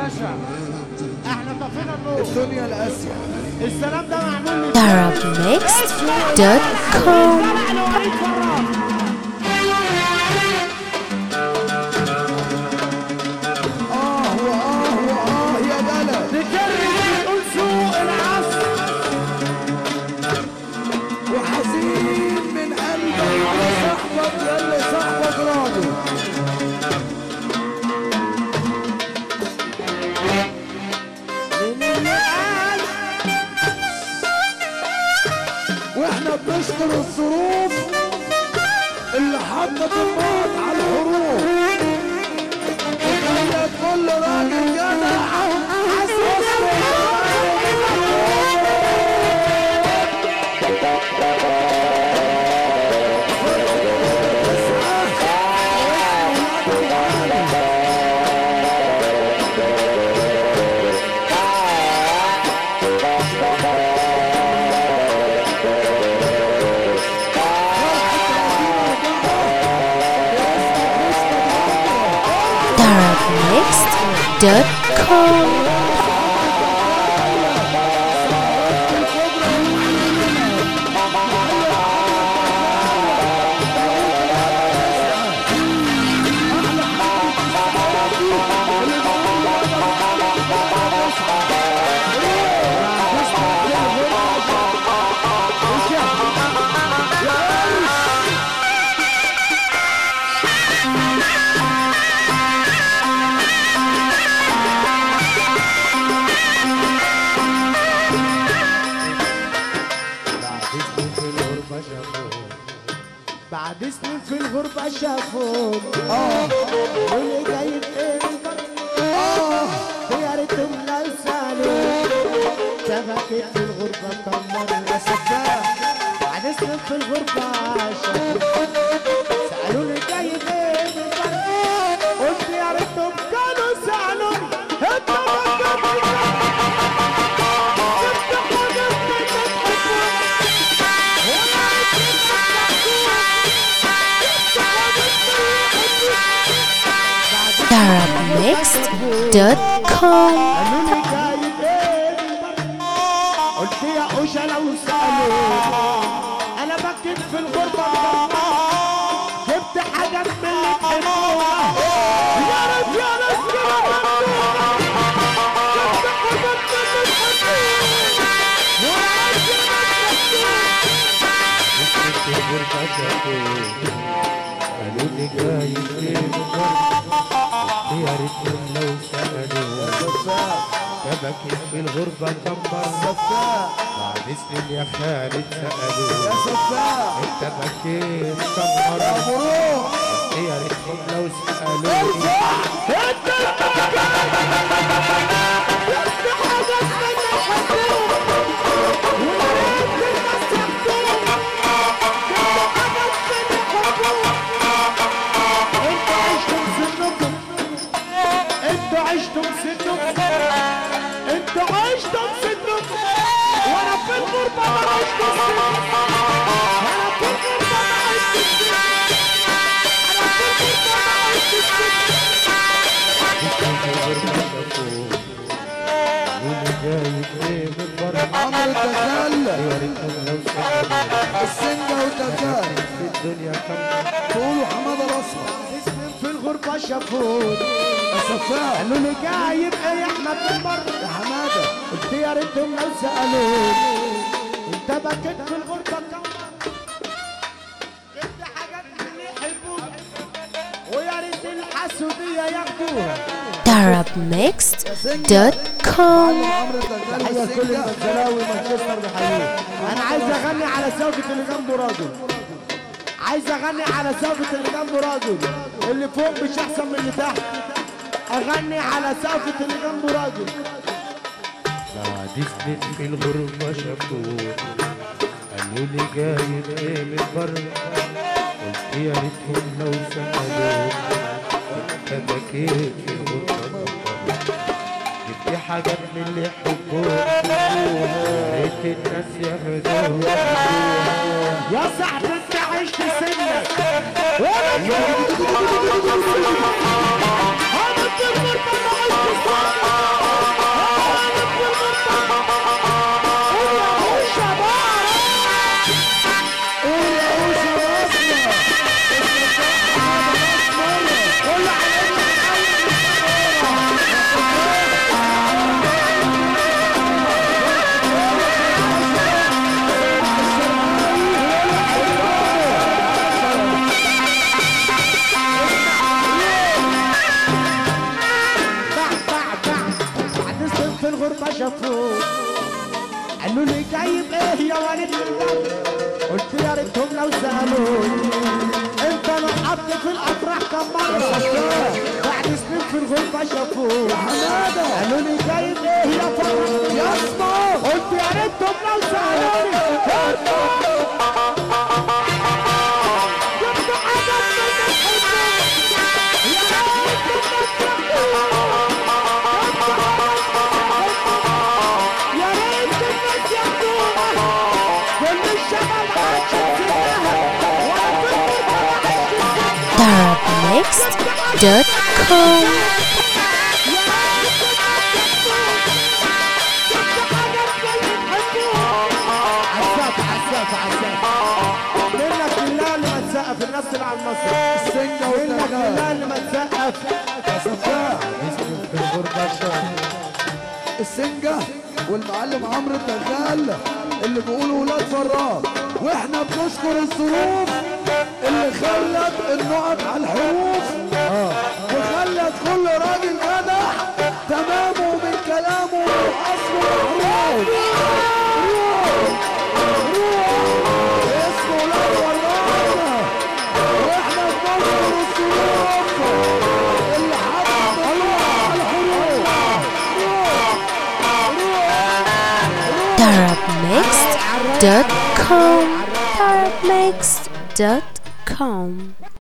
باشا احنا طفينا النور الدنيا القاسية السلام ده معمول لي arabmixed.com آه وآه وآه يا بلد تكرر بتقول سوق العصر وحزين من قلبك على صاحبك يلي صاحبك راضي من اللي قال واحنا بنشكر الظروف اللي حطت الموت على الحروف وخلت كل راجل جدع حاسس arabmixed.com بعد سنين في الغربة شافون اه واللي جاي ايه اه يا ريتهم لو سالوا شبكت في الغربة كمر يا سفاح بعد سنين في الغربة شافون سألوا اللي جاي ايه قلت يا ريتهم كانوا سألوا انت arabmixed.com قالوا لي جايب ايه من بره قلت يا اوشا لو سالوا انا بكيت في الغربه بره جبت حاجه من اللي تحبوها يا رب يا ناس كده ممنوعة. جبت حاجه من اللي تحبوها يا رب يا ناس ممنوعة. قالوا لي جاي فين يا ريتهم لو سألوا شبكت في الغربة كم مرة بعد سنين يا خالد سألوا يا سفاح انت بكيت كم مرة مبروك يا ريتهم لو سألوا انتوا عشتم سنكم انتوا عشتم سنكم وانا في الغربة ما عشت السن انا في الغربة ما عشت السن انا في الغربة ما عشت السن واللي جاي فين من بره عمرو الدجال يا ريتهم لو سألوا السنجة والدجال في الدنيا كم تقولوا حمادة الأصفر اسمي في الغربة شافون يا سفاح قالوا لي جايب ايه يا احمد من بره يا حمادة قلت يا ريتهم لو سألوني انت بكيت في الغربة كم مرة جبت حاجات من اللي يحبوها ويا ريت الحسودية ياخدوها arabmixed.com عمرو الدجال حيا كل السنجة المنزلاوي مانشستر بحييه انا عايز اغني على ساقط اللي جنبه راجل عايز اغني على ساقط اللي جنبه راجل اللي فوق مش احسن من اللي تحت اغني على ساقط اللي جنبه راجل بعد سنين في الغربة شافوه قالوا لي جاي ايه من بره قلت يا ريتهم لو سألوا انت بكيت في الغربة جبت حاجات من اللي يحبوها يا ريت الناس ياخدوها يا صاحبي انت عشت سنك وانا انا في الغربة ما عشت سنك الغربة شافوه قالوا لي جايب ايه يا ولد النبي قلت يا ريتهم لو سألوني انت نقطت في الافراح كم مرة بعد سنين في الغربة شافوه حمادة قالوا لي جايب ايه يا فرح يا اسمه قلت يا ريتهم لو سألوني جبت حاجة من الحب يا يا ريت الناس ياخدوها كل الشباب عاشت فيها ولا Darabmixed.com عساف عساف عساف منك بالله اللي ما تسقف الناس اللي على المسرح السنجة منك والدجال بالله اللي ما تسقف يا سفاح في الغربة شافوه السنجة والمعلم عمرو الدجال اللي بيقولوا ولاد فراغ واحنا بنشكر الظروف اللي خلت النقط على الحروف وخلت كل راجل جدع تمامه من كلامه واصله محروف اسمه ولاد فراغ واحنا بنشكر الظروف اللي حطت النقط على الحروف Darabmixed.com Darabmixed.com